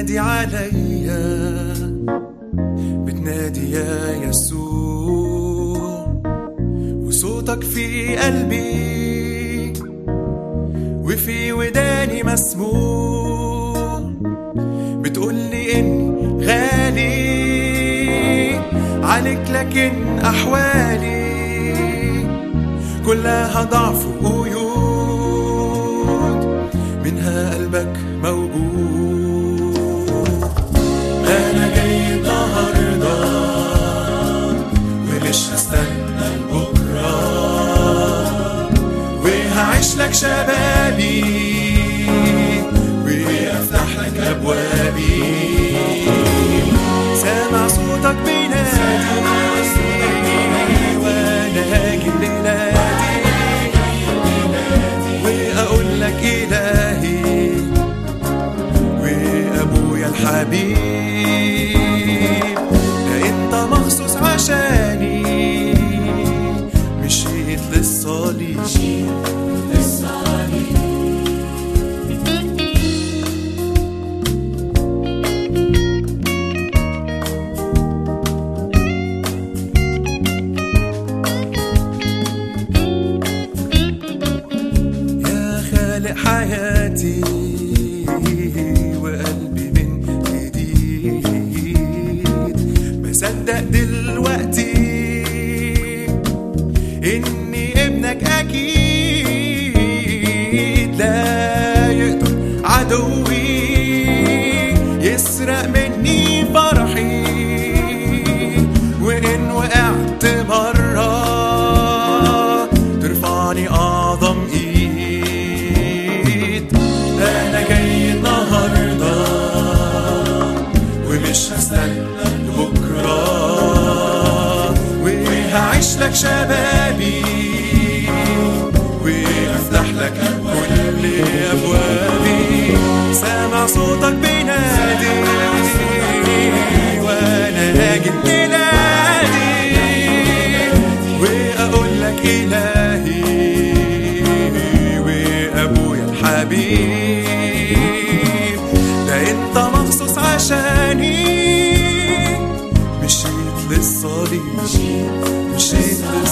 بتنادي عليا بتنادي يا يسوع وصوتك في قلبي وفي وداني مسموع بتقولي اني غالي عليك لكن احوالي كلها ضعف وقيود منها قلبك موجود انا جاي النهارده ومش هستنى لبكره وهعيش لك شبابي وافتح لك ابوابي سامع صوتك بينادي وانا هاجي لنادي واقول لك الهي وابويا الحبيب ده انت مخصوص عشاني مشيت للصليب يا خالق حياتي وقلبي من جديد بصدق دلوقتي اني ابنك اكيد لا يقدر عدوي يسرق مني فرحي وان وقعت مره ترفعني اعظم ايد انا جاي النهارده ومش هستنى لبكره وهعيش لك شبابي وافتح لك كل ابوابي سامع صوتك بينادي وانا هاجي نادي واقول لك الهي وابويا الحبيب ده انت مخصوص عشاني مشيت للصليب مشيت للصليب